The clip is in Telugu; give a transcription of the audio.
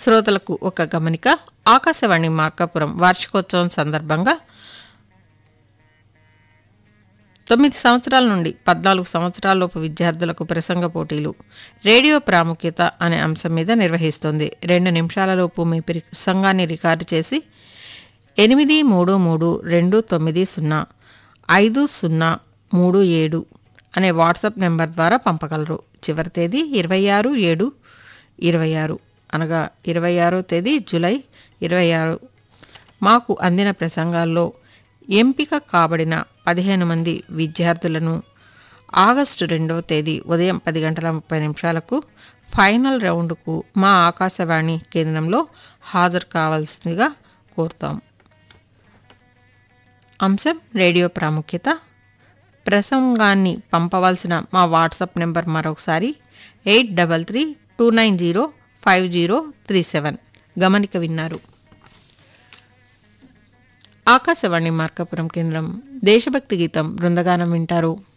శ్రోతలకు ఒక గమనిక ఆకాశవాణి మార్కాపురం వార్షికోత్సవం సందర్భంగా తొమ్మిది సంవత్సరాల నుండి పద్నాలుగు సంవత్సరాలలోపు విద్యార్థులకు ప్రసంగ పోటీలు రేడియో ప్రాముఖ్యత అనే అంశం మీద నిర్వహిస్తుంది రెండు నిమిషాలలోపు మీ ప్రసంగాన్ని రికార్డు చేసి ఎనిమిది మూడు మూడు రెండు తొమ్మిది సున్నా ఐదు సున్నా మూడు ఏడు అనే వాట్సాప్ నెంబర్ ద్వారా పంపగలరు చివరి తేదీ ఇరవై ఆరు ఏడు ఇరవై ఆరు అనగా ఇరవై ఆరో తేదీ జూలై ఇరవై ఆరు మాకు అందిన ప్రసంగాల్లో ఎంపిక కాబడిన పదిహేను మంది విద్యార్థులను ఆగస్టు రెండవ తేదీ ఉదయం పది గంటల ముప్పై నిమిషాలకు ఫైనల్ రౌండ్కు మా ఆకాశవాణి కేంద్రంలో హాజరు కావాల్సిందిగా కోరుతాం అంశం రేడియో ప్రాముఖ్యత ప్రసంగాన్ని పంపవలసిన మా వాట్సాప్ నెంబర్ మరొకసారి eight double three two nine zero five zero three seven గమనిక విన్నారు ఆకాశవాణి మార్కాపురం కేంద్రం దేశభక్తి గీతం బృందగానం వింటారు